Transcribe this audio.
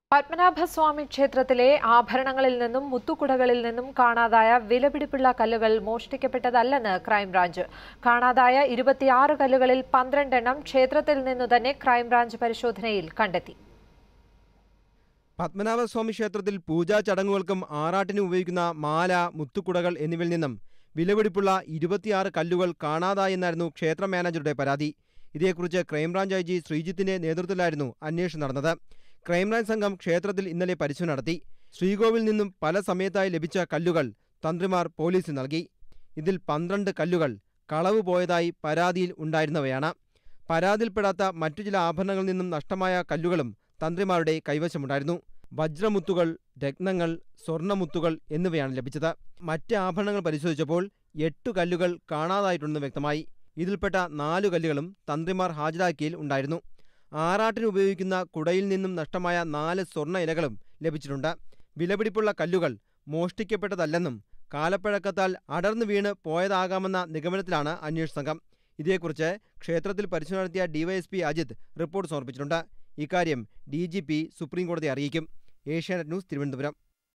പത്മനാഭസ്വാമി ക്ഷേത്രത്തിലെ ആഭരണങ്ങളിൽ നിന്നും മുത്തുകുടകളിൽ നിന്നും കാണാതായ വിലപിടിപ്പുള്ള കല്ലുകൾ മോഷ്ടിക്കപ്പെട്ടതല്ലെന്ന് ക്രൈംബ്രാഞ്ച് കാണാതായ ഇരുപത്തിയാറ് കല്ലുകളിൽ പന്ത്രണ്ടെണ്ണം ക്ഷേത്രത്തിൽ നിന്നു തന്നെ ക്രൈംബ്രാഞ്ച് പരിശോധനയിൽ കണ്ടെത്തി പത്മനാഭസ്വാമി ക്ഷേത്രത്തിൽ പൂജാ ചടങ്ങുകൾക്കും ആറാട്ടിനും ഉപയോഗിക്കുന്ന മാല മുത്തുക്കുടകൾ എന്നിവയിൽ നിന്നും വിലപിടിപ്പുള്ള ഇരുപത്തിയാറ് കല്ലുകൾ കാണാതായെന്നായിരുന്നു ക്ഷേത്ര മാനേജറുടെ പരാതി ഇതേക്കുറിച്ച് ക്രൈംബ്രാഞ്ച് ഐ ജി ശ്രീജിത്തിന്റെ നേതൃത്വത്തിലായിരുന്നു അന്വേഷണം നടന്നത് ക്രൈംബ്രാഞ്ച് സംഘം ക്ഷേത്രത്തിൽ ഇന്നലെ പരിശോധന നടത്തി ശ്രീകോവിൽ നിന്നും പല സമയത്തായി ലഭിച്ച കല്ലുകൾ തന്ത്രിമാർ പോലീസിന് നൽകി ഇതിൽ പന്ത്രണ്ട് കല്ലുകൾ കളവ് പോയതായി പരാതിയിൽ ഉണ്ടായിരുന്നവയാണ് പരാതിയിൽപ്പെടാത്ത മറ്റു ചില ആഭരണങ്ങളിൽ നിന്നും നഷ്ടമായ കല്ലുകളും തന്ത്രിമാരുടെ കൈവശമുണ്ടായിരുന്നു വജ്രമുത്തുകൾ രത്നങ്ങൾ സ്വർണ്ണമുത്തുകൾ എന്നിവയാണ് ലഭിച്ചത് മറ്റ് ആഭരണങ്ങൾ പരിശോധിച്ചപ്പോൾ എട്ട് കല്ലുകൾ കാണാതായിട്ടുണ്ടെന്ന് വ്യക്തമായി ഇതിൽപ്പെട്ട നാലു കല്ലുകളും തന്ത്രിമാർ ഹാജരാക്കിയതിൽ ഉണ്ടായിരുന്നു ആറാട്ടിന് ഉപയോഗിക്കുന്ന കുടയിൽ നിന്നും നഷ്ടമായ നാല് സ്വർണ്ണ ഇലകളും ലഭിച്ചിട്ടുണ്ട് വിലപിടിപ്പുള്ള കല്ലുകൾ മോഷ്ടിക്കപ്പെട്ടതല്ലെന്നും കാലപ്പഴക്കത്താൽ അടർന്നു വീണ് പോയതാകാമെന്ന നിഗമനത്തിലാണ് അന്വേഷണ സംഘം ഇതേക്കുറിച്ച് ക്ഷേത്രത്തിൽ പരിശോധന നടത്തിയ ഡിവൈഎസ്പി അജിത് റിപ്പോർട്ട് സമർപ്പിച്ചിട്ടുണ്ട് ഇക്കാര്യം ഡി ജി പി സുപ്രീംകോടതിയെ അറിയിക്കും ഏഷ്യാനെറ്റ് ന്യൂസ് തിരുവനന്തപുരം